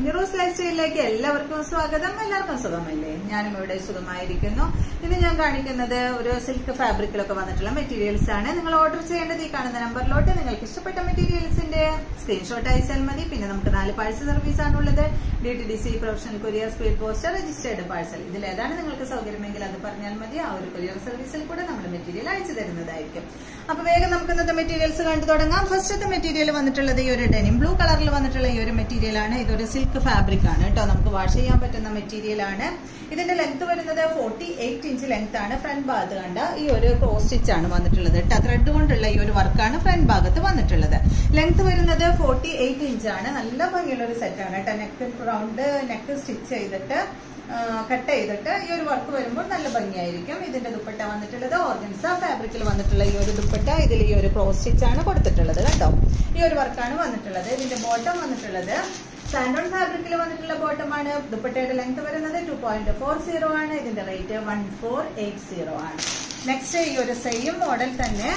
കുഞ്ഞുറൂസ് life സ്റ്റൈലിലേക്ക് എല്ലാവർക്കും സ്വാഗതം എല്ലാവർക്കും സുഖമല്ലേ ഞാനും ഇവിടെ സുഖമായിരിക്കുന്നു ഇന്ന് ഞാൻ കാണിക്കുന്നത് ഒരു സിൽക്ക് ഫാബ്രിക്കിലൊക്കെ വന്നിട്ടുള്ള മെറ്റീരിയൽസ് ആണ് നിങ്ങൾ ഓർഡർ ചെയ്യേണ്ടത് ഈ കാണുന്ന നമ്പറിലോട്ട് നിങ്ങൾക്ക് ഇഷ്ടപ്പെട്ട മെറ്റീരിയൽസിന്റെ സ്ക്രീൻഷോട്ട് അയച്ചാൽ മതി പിന്നെ നമുക്ക് നാല് പാഴ്സൽ സർവീസ് ആണുള്ളത് D T D C professional courier speed poster registered parcel ഇതിൽ ഏതാണ് നിങ്ങൾക്ക് സൗകര്യമെങ്കിൽ അത് പറഞ്ഞാൽ മതി ആ ഒരു കൊറിയർ സർവീസിൽ കൂടെ നമ്മൾ മെറ്റീരിയൽ അയച്ചു തരുന്നതായിരിക്കും അപ്പൊ വേഗം നമുക്ക് ഇന്നത്തെ മെറ്റീരിയൽസ് കണ്ടു തുടങ്ങാം ഫസ്റ്റത്തെ മെറ്റീരിയൽ വന്നിട്ടുള്ളത് ഈ ഒരു ഡെനിം ബ്ലൂ കളറിൽ വന്നിട്ടുള്ള ഈ ഒരു മെറ്റീരിയൽ ആണ് ഇതൊരു സിൽക്ക് ഫാബ്രിക് ആണ് കേട്ടോ നമുക്ക് വാഷ് ചെയ്യാൻ പറ്റുന്ന മെറ്റീരിയൽ ആണ് ഇതിന്റെ ലെങ്ത് വരുന്നത് ഫോർട്ടി എയ്റ്റ് ഇഞ്ച് ലെങ്ത് ആണ് ഫ്രണ്ട് ഭാഗത്ത് കണ്ട ഈ ഒരു ക്രോസ് സ്റ്റിച്ച് ആണ് വന്നിട്ടുള്ളത് കേട്ടോ ത്രെഡ് കൊണ്ടുള്ള ഈ ഒരു വർക്കാണ് ഫ്രണ്ട് ഭാഗത്ത് വന്നിട്ടുള്ളത് ലെങ്ത് വരുന്നത് ഫോർട്ടി എയ്റ്റ് ഇഞ്ച് ആണ് നല്ല ഭംഗിയുള്ള ഒരു സെറ്റ് ആണ് കേട്ടോ നെക്ക് റൗണ്ട് നെക്ക് സ്റ്റിച്ച് ചെയ്തിട്ട് കട്ട് ചെയ്തിട്ട് ഈ ഒരു വർക്ക് വരുമ്പോൾ നല്ല ഭംഗിയായിരിക്കും ഇതിന്റെ ദുപ്പട്ട വന്നിട്ടുള്ളത് ഓർഗൻസ ഫാബ്രിക്കിൽ വന്നിട്ടുള്ള ഈ ഒരു ദുപ്പട്ട ഇതിൽ ഈ ഒരു ക്രോസ് സ്റ്റിച്ച് ആണ് കൊടുത്തിട്ടുള്ളത് കേട്ടോ ഈ ഒരു വർക്കാണ് വന്നിട്ടുള്ളത് ഇതിന്റെ ബോട്ടം വന്നിട്ടുള്ളത് സാൻഡോൺ ഫാബ്രിക്കിൽ വന്നിട്ടുള്ള ബോട്ടമാണ് ദുപ്പട്ടയുടെ ലെങ്ത് വരുന്നത് ടു പോയിന്റ് ഫോർ സീറോ ആണ് ഇതിന്റെ rate one four eight zero ആണ് നെക്സ്റ്റ് ഈ ഒരു സെയിം മോഡൽ തന്നെ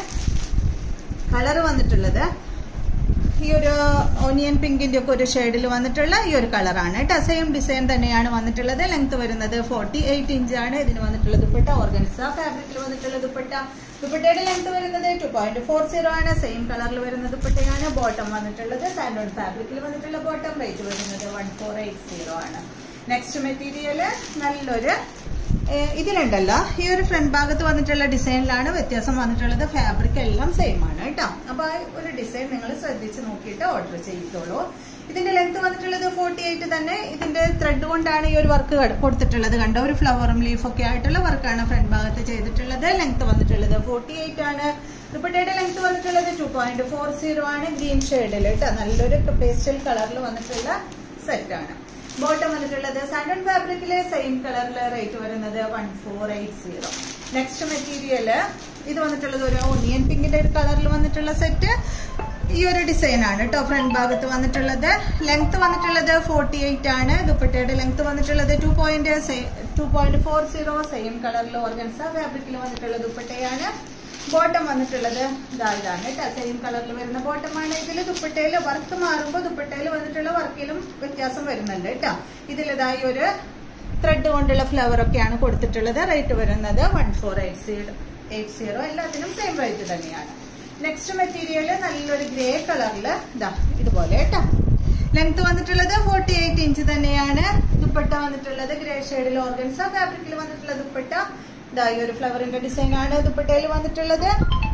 കളർ വന്നിട്ടുള്ളത് ഈ ഒരു ഓനിയൻ പിങ്കിന്റെ ഒക്കെ ഒരു ഷെയ്ഡിൽ വന്നിട്ടുള്ള ഈ ഒരു കളറാണ് കേട്ടോ സെയിം ഡിസൈൻ തന്നെയാണ് വന്നിട്ടുള്ളത് ലെങ്ത് വരുന്നത് ഫോർട്ടി എയ്റ്റ് ഇഞ്ച് ആണ് ഇതിന് വന്നിട്ടുള്ള ദുപ്പട്ട ഓർഗൻസ ഫാബ്രിക്കിൽ വന്നിട്ടുള്ള ദുപ്പട്ട ദുപ്പട്ടയുടെ ലെങ്ത് വരുന്നത് ടു പോയിന്റ് ഫോർ സീറോ ആണ് സെയിം കളറിൽ വരുന്ന ദുപ്പട്ടയാണ് ബോട്ടം വന്നിട്ടുള്ളത് സാൻഡോൺ ഫാബ്രിക്കിൽ വന്നിട്ടുള്ള ബോട്ടം റേറ്റ് വരുന്നത് വൺ ഫോർ എയ്റ്റ് സീറോ ആണ് നെക്സ്റ്റ് മെറ്റീരിയല് നല്ലൊരു ഇതിലുണ്ടല്ലോ ഈ ഒരു ഫ്രണ്ട് ഭാഗത്ത് വന്നിട്ടുള്ള ഡിസൈനിലാണ് വ്യത്യാസം വന്നിട്ടുള്ളത് ഫാബ്രിക് എല്ലാം സെയിം ആണ് കേട്ടോ അപ്പൊ ആ ഒരു ഡിസൈൻ നിങ്ങൾ ശ്രദ്ധിച്ച് നോക്കിയിട്ട് ഓർഡർ ചെയ്തോളൂ ഇതിന്റെ ലെങ്ത് വന്നിട്ടുള്ളത് ഫോർട്ടി എയ്റ്റ് തന്നെ ഇതിന്റെ ത്രെഡ് കൊണ്ടാണ് ഈ ഒരു വർക്ക് കൊടുത്തിട്ടുള്ളത് കണ്ട ഒരു ഫ്ലവറും ലീഫും ഒക്കെ ആയിട്ടുള്ള വർക്കാണ് ഫ്രണ്ട് ഭാഗത്ത് ചെയ്തിട്ടുള്ളത് ലെങ്ത് വന്നിട്ടുള്ളത് ഫോർട്ടി എയ്റ്റ് ആണ് ദുപ്പട്ടയുടെ ലെങ്ത് വന്നിട്ടുള്ളത് ടു പോയിന്റ് ഫോർ സീറോ ആണ് ഗ്രീൻ ഷെയ്ഡിൽ കേട്ടോ നല്ലൊരു പേസ്റ്റൽ കളറിൽ വന്നിട്ടുള്ള സെറ്റ് ആണ് ബോട്ടം വന്നിട്ടുള്ളത് സാൻഡൺ ഫാബ്രിക്കിലെ സെയിം കളറിൽ റേറ്റ് വരുന്നത് one four eight zero next material ഇത് വന്നിട്ടുള്ളത് ഒരു ഒനിയൻ പിങ്കിന്റെ ഒരു കളറിൽ വന്നിട്ടുള്ള സെറ്റ് ഈ ഒരു ഡിസൈൻ ആണ് കേട്ടോ ഫ്രണ്ട് ഭാഗത്ത് വന്നിട്ടുള്ളത് ലെങ്ത് വന്നിട്ടുള്ളത് ഫോർട്ടി എയ്റ്റ് ആണ് ദുപ്പട്ടയുടെ ലെങ്ത് വന്നിട്ടുള്ളത് two point two point four zero same കളറിൽ ഓർഗൻസ ഫാബ്രിക്കിൽ വന്നിട്ടുള്ള ദുപ്പട്ടയാണ് ബോട്ടം വന്നിട്ടുള്ളത് ഇതാ ഇതാണ് കേട്ടോ സെയിം കളറിൽ വരുന്ന ബോട്ടമാണ് ഇതിൽ ദുപ്പട്ടയിൽ വർക്ക് മാറുമ്പോൾ ദുപ്പട്ടയിൽ വന്നിട്ടുള്ള വർക്കിലും വ്യത്യാസം വരുന്നുണ്ട് കേട്ടോ ഇതിലിതായി ഒരു ത്രെഡ് കൊണ്ടുള്ള ഫ്ലവർ ഒക്കെയാണ് കൊടുത്തിട്ടുള്ളത് റേറ്റ് വരുന്നത് one four eight zero eight zero എല്ലാത്തിനും സെയിം റേറ്റ് തന്നെയാണ് നെക്സ്റ്റ് മെറ്റീരിയൽ നല്ലൊരു ഗ്രേ കളറിൽ ഇതാ ഇതുപോലെ കേട്ടോ ലെങ്ത് വന്നിട്ടുള്ളത് ഫോർട്ടി എയ്റ്റ് ഇഞ്ച് തന്നെയാണ് ദുപ്പട്ട വന്നിട്ടുള്ളത് ഗ്രേ ഷെയ്ഡിൽ ഓർഗൻസ ഫാബ്രിക്കിൽ വന്നിട്ടുള്ള ദുപ്പട്ട ഇതാ ഈ ഒരു ഫ്ലവറിന്റെ ഡിസൈൻ ആണ് ദുപ്പട്ടയിൽ വന്നിട്ടുള്ളത്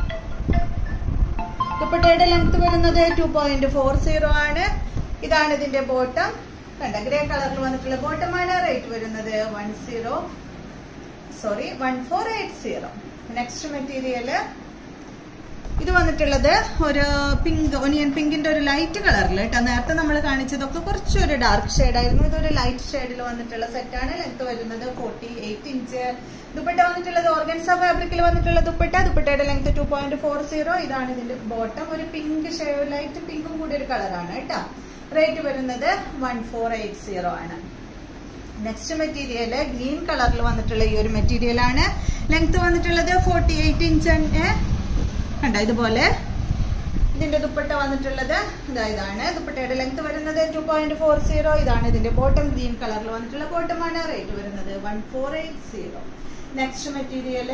ദുപ്പട്ടയുടെ ലെങ്ത് വരുന്നത് ടു പോയിന്റ് ഫോർ സീറോ ആണ് ഇതാണ് ഇതിന്റെ ബോട്ടം കണ്ട ഗ്രേ കളറിൽ വന്നിട്ടുള്ള ബോട്ടമാണ് റേറ്റ് വരുന്നത് one zero sorry one four eight zero next material ഇത് വന്നിട്ടുള്ളത് ഒരു പിങ്ക് ഒനിയൻ പിങ്കിന്റെ ഒരു ലൈറ്റ് കളറിൽ കേട്ടോ നേരത്തെ നമ്മൾ കാണിച്ചതൊക്കെ കുറച്ചൊരു ഡാർക്ക് ഷെയ്ഡ് ആയിരുന്നു ഇതൊരു ലൈറ്റ് ഷെയ്ഡിൽ വന്നിട്ടുള്ള സെറ്റാണ് ലെങ്ത് വരുന്നത് ഫോർട്ടി എയ്റ്റ് ഇഞ്ച് ദുപ്പട്ട വന്നിട്ടുള്ളത് ഓർഗൻസ ഫാബ്രിക്കിൽ വന്നിട്ടുള്ള ദുപ്പട്ട ദുപ്പട്ടയുടെ length two point four zero ഇതാണ് ഇതിന്റെ ബോട്ടം ഒരു പിങ്ക് ഷെയ്ഡ് ലൈറ്റ് പിങ്കും കൂടി ഒരു കളറാണ് കേട്ടോ റേറ്റ് വരുന്നത് വൺ ഫോർ എയ്റ്റ് സീറോ ആണ് നെക്സ്റ്റ് മെറ്റീരിയൽ ഗ്രീൻ കളറിൽ വന്നിട്ടുള്ള ഈ ഒരു മെറ്റീരിയൽ ആണ് ലെങ്ത് വന്നിട്ടുള്ളത് ഫോർട്ടി എയ്റ്റ് ഇഞ്ച് കണ്ട ഇതുപോലെ ഇതിന്റെ ദുപ്പട്ട വന്നിട്ടുള്ളത് ഇതാ ഇതാണ് ദുപ്പട്ടയുടെ ലെങ്ത് വരുന്നത് ടു പോയിന്റ് ഫോർ സീറോ ഇതാണ് ഇതിന്റെ ബോട്ടം ഗ്രീൻ കളറിൽ വന്നിട്ടുള്ള ബോട്ടമാണ് റേറ്റ് വരുന്നത് one four eight zero next material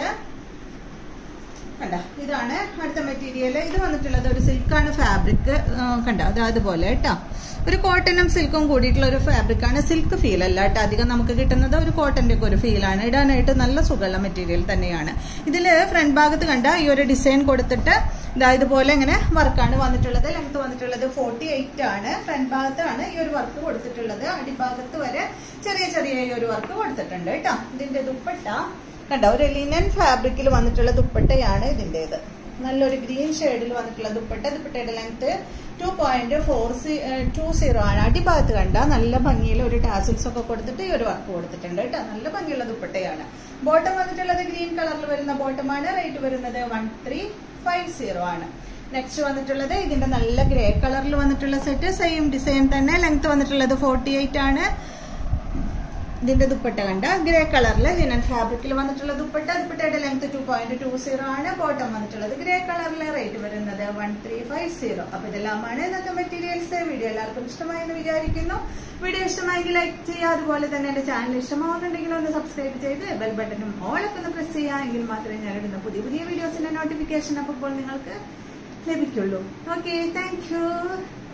കണ്ട ഇതാണ് അടുത്ത മെറ്റീരിയൽ ഇത് വന്നിട്ടുള്ളത് ഒരു സിൽക്കാണ് ഫാബ്രിക് കണ്ട അത് അതുപോലെ കേട്ടോ ഒരു കോട്ടനും സിൽക്കും കൂടിയിട്ടുള്ള ഒരു ഫാബ്രിക് ആണ് സിൽക്ക് ഫീൽ അല്ല കേട്ടോ അധികം നമുക്ക് കിട്ടുന്നത് ഒരു കോട്ടന്റെ ഒക്കെ ഒരു ഫീലാണ് ഇടാനായിട്ട് നല്ല സുഖമുള്ള മെറ്റീരിയൽ തന്നെയാണ് ഇതിൽ ഫ്രണ്ട് ഭാഗത്ത് കണ്ട ഈ ഒരു ഡിസൈൻ കൊടുത്തിട്ട് ഇതാ ഇതുപോലെ ഇങ്ങനെ വർക്കാണ് വന്നിട്ടുള്ളത് ലെങ്ത് വന്നിട്ടുള്ളത് ഫോർട്ടി എയ്റ്റ് ആണ് ഫ്രണ്ട് ഭാഗത്താണ് ഈ ഒരു വർക്ക് കൊടുത്തിട്ടുള്ളത് അടിഭാഗത്ത് വരെ ചെറിയ ചെറിയ ഈ ഒരു വർക്ക് കൊടുത്തിട്ടുണ്ട് കേട്ടോ ഇതിന്റെ ദുപ്പട്ട കണ്ടോ ഒരു ലിനൻ ഫാബ്രിക്കിൽ വന്നിട്ടുള്ള ദുപ്പട്ടയാണ് ഇതിൻ്റെത് നല്ലൊരു ഗ്രീൻ ഷെയ്ഡിൽ വന്നിട്ടുള്ള ദുപ്പട്ട ദുപ്പട്ടയുടെ length two point four C two zero ആണ് അടിഭാഗത്ത് കണ്ട നല്ല ഭംഗിയിൽ ഒരു ടാസിൽസ് ഒക്കെ കൊടുത്തിട്ട് ഈ ഒരു വർക്ക് കൊടുത്തിട്ടുണ്ട് കേട്ടോ നല്ല ഭംഗിയുള്ള ദുപ്പട്ടയാണ് ബോട്ടം വന്നിട്ടുള്ളത് ഗ്രീൻ കളറിൽ വരുന്ന ബോട്ടമാണ് റേറ്റ് വരുന്നത് വൺ ത്രീ ഫൈവ് സീറോ ആണ് നെക്സ്റ്റ് വന്നിട്ടുള്ളത് ഇതിന്റെ നല്ല ഗ്രേ കളറിൽ വന്നിട്ടുള്ള സെറ്റ് സെയിം ഡിസൈൻ തന്നെ ലെങ്ത് വന്നിട്ടുള്ളത് ഫോർട്ടി എയ്റ്റ് ആണ് ഇതിന്റെ ദുപ്പട്ട കണ്ട ഗ്രേ കളറിൽ ലിനൻ ഫാബ്രിക്കിൽ വന്നിട്ടുള്ള ദുപ്പട്ട ദുപ്പട്ടയുടെ length two point two zero ആണ് ബോട്ടം വന്നിട്ടുള്ളത് ഗ്രേ കളറിലെ റേറ്റ് വരുന്നത് വൺ ത്രീ ഫൈവ് സീറോ അപ്പൊ ഇതെല്ലാമാണ് ഇന്നത്തെ മെറ്റീരിയൽസ് വീഡിയോ എല്ലാവർക്കും ഇഷ്ടമായി എന്ന് വിചാരിക്കുന്നു വീഡിയോ ഇഷ്ടമായെങ്കിൽ ലൈക്ക് ചെയ്യുക അതുപോലെ തന്നെ എന്റെ ചാനൽ ഇഷ്ടമാവുന്നുണ്ടെങ്കിൽ ഒന്ന് സബ്സ്ക്രൈബ് ചെയ്ത് ബെൽ ബട്ടണും ഓളൊക്കെ ഒന്ന് പ്രസ് ചെയ്യുക എങ്കിൽ മാത്രമേ ഞാൻ ഇടുന്ന പുതിയ പുതിയ വീഡിയോസിന്റെ നോട്ടിഫിക്കേഷൻ അപ്പോൾ നിങ്ങൾക്ക് ലഭിക്കുള്ളൂ ഓക്കെ താങ്ക് യു